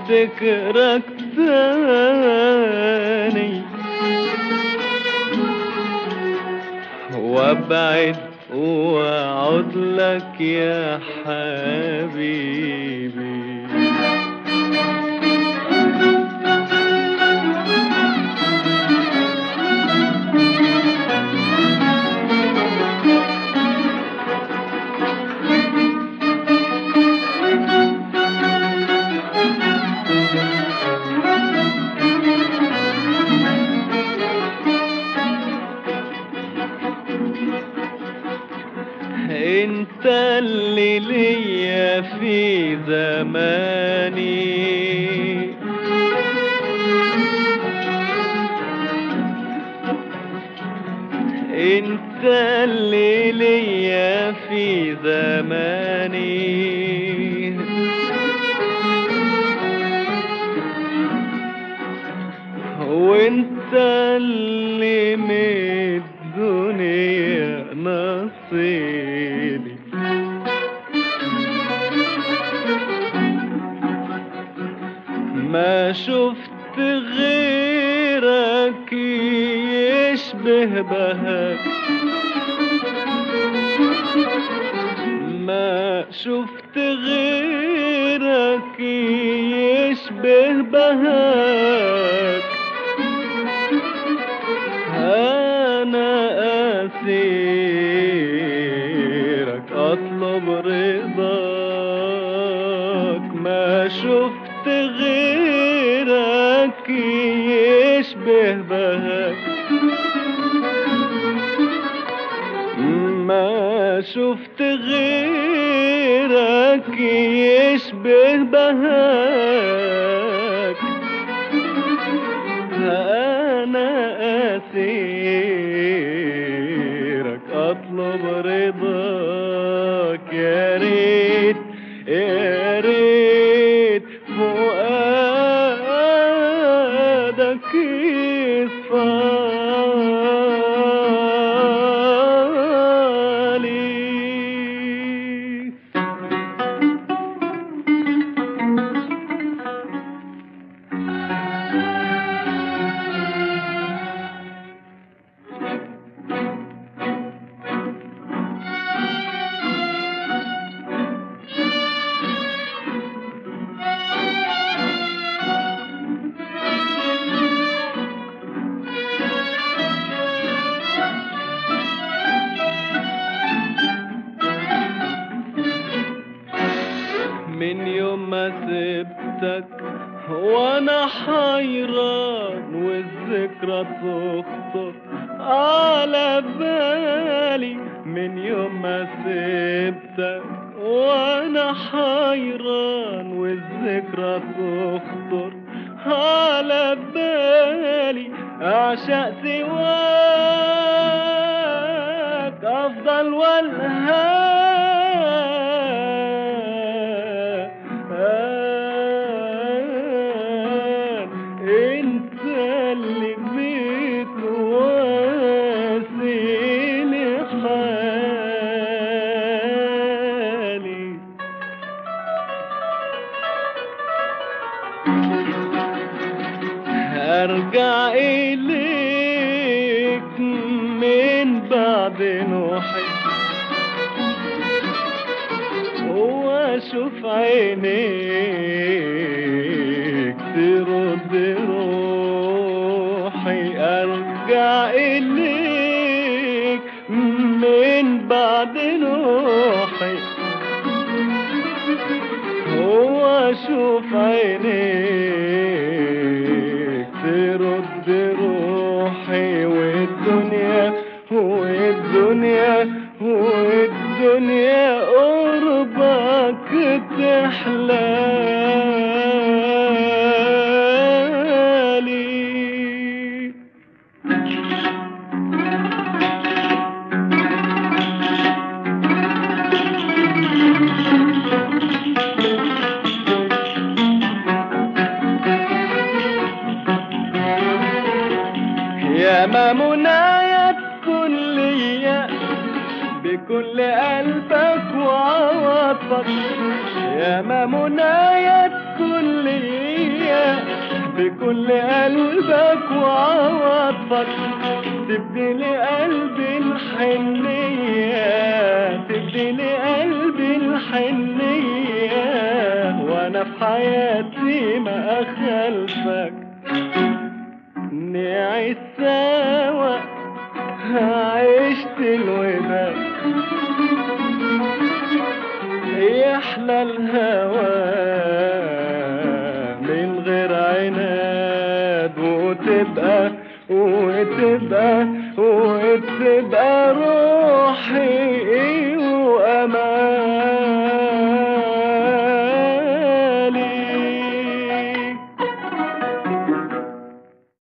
افتكرك تاني وابعد واقعد لك يا حبيبي انت اللي ليا في زماني انت اللي ليا في زماني وانت اللي من الدنيا نصيبي ما شفت غيرك يشبه بهاك ما شفت غيرك يشبه بهاك انا اسيرك اطلب رضاك ما شفت غيرك يشبه بهاك ما شفت غيرك يشبه بهاك انا اسيرك اطلب رضاك يا ريت يا ريت فؤادك يصفالي من يوم ما سبتك وانا حيران والذكرى تخطر على بالي من يوم ما سبتك وانا حيران والذكرى تخطر على بالي اعشق سواك افضل والهان انت اللي بتواسي حالي ارجع اليك من بعد نوحي واشوف عينيك ترد روحي ارجع اليك من بعد نوحي هو اشوف عينيك ترد روحي والدنيا والدنيا والدنيا قربك تحلالي يا ما منايا تكون ليا بكل قلبك وعواطفك يا ما منايا تكون ليا بكل قلبك وعواطفك تبدي لقلبي الحنية تبدي لقلبي الحنية وانا في حياتي ما اخلفك نعيش سوا عشت الوداد يحلى الهوى من غير عناد وتبقى وتبقى وتبقى روحي